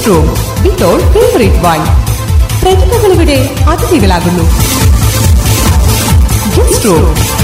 room with all favourite wine പ്രതിഭകളിവിടെ അതിഥികളാകുന്നു guest room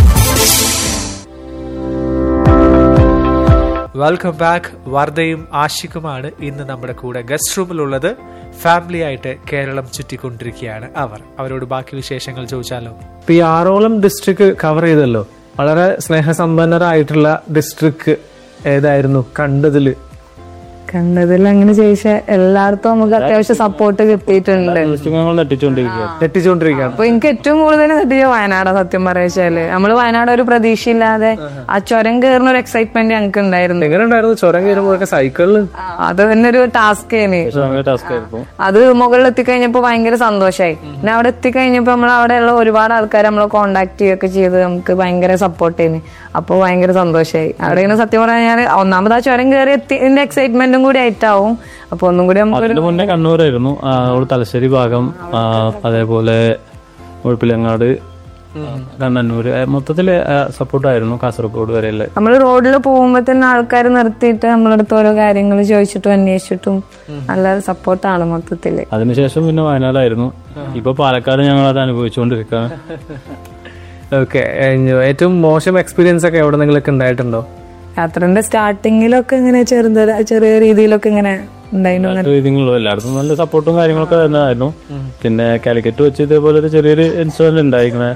welcome back വർദ്ധയും ആഷിഖുമാണ് ഇന്ന് നമ്മുടെ കൂടെ ഗസ്റ്റ് റൂമിലുള്ളത് ഫാമിലി ആയിട്ട് കേരളം ചുറ്റിക്കൊണ്ടിരിക്കുകയാണ് അവർ അവരോട് ബാക്കി വിശേഷങ്ങൾ ചോദിച്ചാലോ ഇപ്പൊ ഈ ആറോളം ഡിസ്ട്രിക്ട് കവർ ചെയ്തല്ലോ വളരെ സ്നേഹസമ്പന്നരായിട്ടുള്ള ഡിസ്ട്രിക്ട് ഏതായിരുന്നു കണ്ടതില് കണ്ടതിൽ അങ്ങനെ ചോദിച്ചാൽ എല്ലായിടത്തും നമുക്ക് അത്യാവശ്യം സപ്പോർട്ട് കിട്ടിയിട്ടുണ്ട് ഞങ്ങൾ നെട്ടിച്ചുകൊണ്ടിരിക്കുക തെറ്റിച്ചുകൊണ്ടിരിക്കുകയാണ് അപ്പൊ എനിക്ക് ഏറ്റവും കൂടുതൽ കിട്ടിയ വയനാടാ സത്യം പറയാച്ചാല് നമ്മള് വയനാട് ഒരു പ്രതീക്ഷയില്ലാതെ ആ ചുരം കയറുന്ന ഒരു എക്സൈറ്റ്മെന്റ് ഞങ്ങൾക്ക് ഉണ്ടായിരുന്നു എങ്ങനെ ഉണ്ടായിരുന്നു ചുരം കയറുമ്പോഴൊക്കെ സൈക്കിളിൽ അത് തന്നെ ഒരു ടാസ്ക് ആണ് ഭയങ്കര ടാസ്ക് ആയിരുന്നു അത് മുകളിൽ എത്തിക്കഴിഞ്ഞപ്പോ ഭയങ്കര സന്തോഷമായി പിന്നെ അവിടെ എത്തിക്കഴിഞ്ഞപ്പോ നമ്മൾ അവിടെയുള്ള ഒരുപാട് ആൾക്കാർ നമ്മളെ കോണ്ടാക്ട് ചെയ്യുകയൊക്കെ ചെയ്ത് നമുക്ക് ഭയങ്കര സപ്പോർട്ട് ചെയ്യുന്നു അപ്പോൾ ഭയങ്കര സന്തോഷമായി അവിടെ ഇങ്ങനെ സത്യം പറഞ്ഞാൽ ഒന്നാമത് ആ ചുരം കയറി എത്തിന്റെ എക്സൈറ്റ്മെന്റും കൂടി ആയിട്ടാവും അപ്പൊ ഒന്നും കൂടി നമുക്ക് അതിന് മുന്നേ കണ്ണൂരായിരുന്നു ആ, അവിടെ തലശ്ശേരി ഭാഗം ആ, അതേപോലെ മുഴപ്പിലങ്ങാട് കണ്ണന്നൂര് ആ, മൊത്തത്തില് സപ്പോർട്ടായിരുന്നു കാസർഗോഡ് വരെയുള്ള നമ്മൾ റോഡിൽ പോകുമ്പോ തന്നെ ആൾക്കാർ നിർത്തിയിട്ട് നമ്മളടുത്ത് ഓരോ കാര്യങ്ങൾ ചോദിച്ചിട്ടും അന്വേഷിച്ചിട്ടും നല്ല സപ്പോർട്ടാണ് മൊത്തത്തില് അതിനുശേഷം പിന്നെ വയനാടായിരുന്നു ഇപ്പൊ പാലക്കാട് ഞങ്ങൾ അത് അനുഭവിച്ചുകൊണ്ടിരിക്കുകയാണ് ഓക്കെ ഏറ്റവും മോശം എക്സ്പീരിയൻസ് ഒക്കെ എവിടെ നിങ്ങളൊക്കെ ഉണ്ടായിട്ടുണ്ടോ യാത്രന്റെ സ്റ്റാർട്ടിങ്ങിലൊക്കെ ഇങ്ങനെ ചെറുത ചെറിയ രീതിയിലൊക്കെ ഇങ്ങനെ ഉണ്ടായിരുന്നു അങ്ങനെ രീതികളും എല്ലായിടത്തും നല്ല സപ്പോർട്ടും കാര്യങ്ങളൊക്കെ തന്നെയായിരുന്നു പിന്നെ കാലിക്കറ്റ് വെച്ച് ഇതേപോലെ ഒരു ചെറിയൊരു ഇൻസിഡന്റ് ഉണ്ടായിങ്ങനെ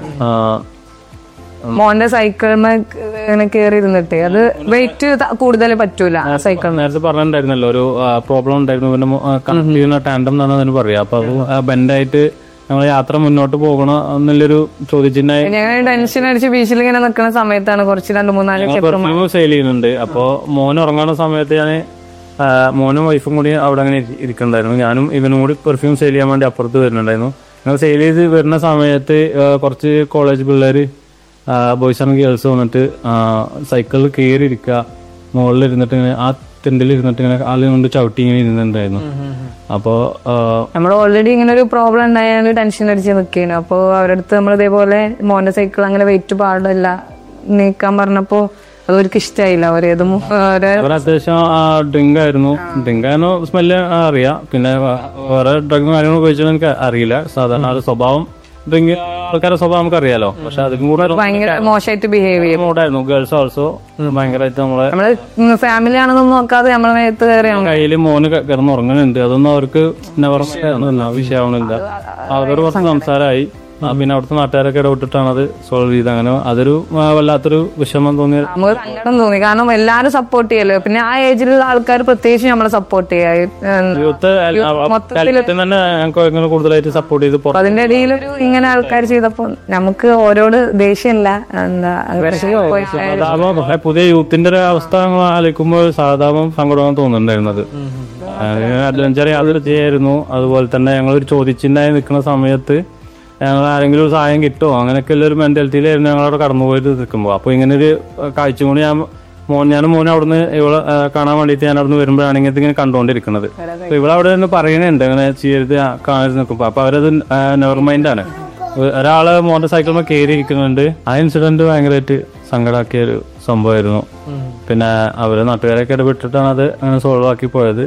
മോന്റെ സൈക്കിളിമ ഇങ്ങനെ കേറി ഇരുന്നിട്ട് അത് വെയിറ്റ് കൂടുതൽ പറ്റൂല സൈക്കിൾ നേരത്തെ പറഞ്ഞിട്ടുണ്ടായിരുന്നല്ലോ ഒരു പ്രോബ്ലം ഉണ്ടായിരുന്നു പിന്നെ കണക്ട് ചെയ്യുന്ന ടാൻഡം എന്നാണ് അതിന് പറയാ അപ്പൊ അത് ബെൻഡായിട്ട് ഞങ്ങൾ യാത്ര മുന്നോട്ട് പോകണം എന്നുള്ളൊരു ചോദ്യചിഹ്നമായി ഞങ്ങൾ ടെൻഷൻ അടിച്ച് ബീച്ചിൽ ഇങ്ങനെ നിൽക്കുന്ന സമയത്താണ് കുറച്ച് രണ്ട് മൂന്നാല് സ്റ്റെപ്പ് പെർഫ്യൂം സെയിൽ ചെയ്യുന്നുണ്ട് അപ്പോ മോൻ ഉറങ്ങുന്ന സമയത്ത് ഞാൻ മോനും വൈഫും കൂടി അവിടെ അങ്ങനെ ഇരി- ഇരിക്കുന്നുണ്ടായിരുന്നു ഞാനും ഇവനും കൂടി പെർഫ്യൂം സെയിൽ ചെയ്യാൻ വേണ്ടി അപ്പുറത്ത് വരുന്നുണ്ടായിരുന്നു ഞങ്ങൾ സെയിൽ ചെയ്ത് വരുന്ന സമയത്ത് ആ, കുറച്ച് കോളേജ് പിള്ളേര് ബോയ്സ് ആൻഡ് ഗേൾസ് വന്നിട്ട് സൈക്കിളിൽ കയറി ഇരിക്കുക മുകളിൽ ഇരുന്നിട്ട് ഇങ്ങനെ ആ ടെന്റിൽ ഇരുന്നിട്ട് ഇങ്ങനെ ആളെ കൊണ്ട് ചവിട്ടി ഇങ്ങനെ ഇരുന്നിട്ടുണ്ടായിരുന്നു അപ്പോ ആ, നമ്മൾ ഓൾറെഡി ഇങ്ങനെ ഒരു പ്രോബ്ലം ഉണ്ടായാലും ടെൻഷൻ അടിച്ച് നിൽക്കുകയാണ് അപ്പോൾ അവരുടെ അടുത്ത് നമ്മൾ ഇതേപോലെ മോന്റെ സൈക്കിൾ അങ്ങനെ വെയിറ്റ് പാടില്ല നീക്കാൻ പറഞ്ഞപ്പോ അത് അവർക്ക് ഇഷ്ടമായില്ല അവരേതും അവരെ അവർ അത്യാവശ്യം ഡ്രിങ്ക് ആയിരുന്നു ഡ്രിങ്ക് ആയിരുന്നു സ്മെല്ല് അറിയാം പിന്നെ വേ- വേറെ ഡ്രഗും കാര്യങ്ങളും ഉപയോഗിച്ചത് എനിക്ക് അറിയില്ല സാധാരണ അത് സ്വഭാവം ഡ്രിങ്ക് ആൾക്കാരുടെ സ്വഭാവം നമുക്ക് അറിയാലോ പക്ഷെ അതിലും കൂടെ ഭയങ്കര മോശമായിട്ട് ബിഹേവ് ചെയ്യും മൂടായിരുന്നു ഗേൾസ് ഓൾസോ ഭയങ്കരമായിട്ട് നമ്മളെ നമ്മള് ഫാമിലി ആണെന്നൊന്നും നോക്കാതെ നമ്മളെ മേത്ത് കയറി കയ്യിൽ മോന് ക- കിടന്ന് ഉറങ്ങുന്നുണ്ട് അതൊന്നും അവർക്ക് നെവർ വിഷയമാവണില്ല അവരോട് കുറച്ച് സംസാരമായി ആ, പിന്നെ അവിടുത്തെ നാട്ടുകാരൊക്കെ ഇടപെട്ടിട്ടാണ് അത് സോൾവ് ചെയ്ത് അങ്ങനെ അതൊരു ആ, വല്ലാത്തൊരു വിഷമം തോന്നിയ നമുക്ക് സങ്കടം തോന്നി കാരണം എല്ലാരും സപ്പോർട്ട് ചെയ്യല്ലോ പിന്നെ ആ ഏജിലുള്ള ആൾക്കാർ പ്രത്യേകിച്ച് നമ്മളെ സപ്പോർട്ട് ചെയ്യാ യൂത്ത് കാലിക്കറ്റിൽ തന്നെ ഞങ്ങൾക്ക് ഇങ്ങനെ കൂടുതലായിട്ട് സപ്പോർട്ട് ചെയ്ത് പുറത്ത് അതിന്റെ ഇടയിലൊരു ഇങ്ങനെ ആൾക്കാർ ചെയ്തപ്പോ നമുക്ക് ഓരോട് ദേഷ്യമില്ല എന്താ സഹതാപം പക്ഷെ പുതിയ യൂത്തിന്റെ ഒരു അവസ്ഥ ഞങ്ങൾ ആലോചിക്കുമ്പോൾ സഹതാപം സങ്കടവും തോന്നുന്നുണ്ടായിരുന്നത് അഡ്വഞ്ചർ യാത്ര ചെയ്യായിരുന്നു അതുപോലെ തന്നെ ഞങ്ങൾ ഒരു ചോദിച്ചിന്നായി നിൽക്കുന്ന സമയത്ത് ഞങ്ങൾ ആരെങ്കിലും ഒരു സഹായം കിട്ടുമോ അങ്ങനെയൊക്കെ ഉള്ള ഒരു മെന്റാലിറ്റിയിലായിരുന്നു ഞങ്ങൾ അവിടെ കടന്നുപോയിട്ട് നിൽക്കുമ്പോൾ അപ്പോൾ ഇങ്ങനെ ഒരു കാഴ്ച കൂടി ഞാൻ മോൻ ഞാനും മോനും അവിടുന്ന് ഇവളെ ആ, കാണാൻ വേണ്ടിയിട്ട് ഞാൻ അവിടുന്ന് വരുമ്പോഴാണ് ഇങ്ങനത്തെ ഇങ്ങനെ കണ്ടുകൊണ്ടിരിക്കുന്നത് അപ്പൊ ഇവിടെ അവിടെ നിന്ന് പറയുന്നുണ്ട് അങ്ങനെ ചെയ്യരുത് ആ, കാണരുത് നിൽക്കുമ്പോൾ അപ്പൊ അവരത് നെവർ മൈൻഡാണ് ഒരാള് മോട്ടോർ സൈക്കിളിൽ കയറി ഇരിക്കുന്നുണ്ട് ആ ഇൻസിഡന്റ് ഭയങ്കരമായിട്ട് സങ്കടാക്കിയ ഒരു സംഭവമായിരുന്നു പിന്നെ അവര് നാട്ടുകാരൊക്കെ ഇടപെട്ടിട്ടാണ് അത് അങ്ങനെ സോൾവ് ആക്കി പോയത്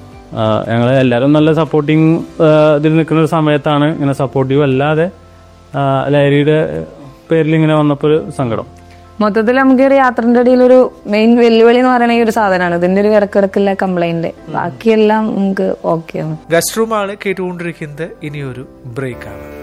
ഞങ്ങൾ എല്ലാവരും നല്ല സപ്പോർട്ടിങ് ഇതിൽ നിൽക്കുന്ന ഒരു സമയത്താണ് ഇങ്ങനെ സപ്പോർട്ടീവ് അല്ലാതെ ആ, ലഹരിയുടെ പേരിൽ ഇങ്ങനെ വന്നപ്പോൾ ഒരു സങ്കടം മൊത്തത്തിൽ നമുക്ക് ഒരു യാത്രന്റെ ഇടയിൽ ഒരു മെയിൻ വെല്ലുവിളി എന്ന് പറയുന്ന ഈ ഒരു സാധനമാണ് ഇതിന്റെ ഒരു ഇടക്കിടക്കുള്ള കംപ്ലൈന്റ് ബാക്കിയെല്ലാം നമുക്ക് ഓക്കെയാണ് ഗസ്റ്റ് റൂമാണ് കേട്ടുകൊണ്ടിരിക്കുന്നത് ഇനിയൊരു ബ്രേക്കാണ്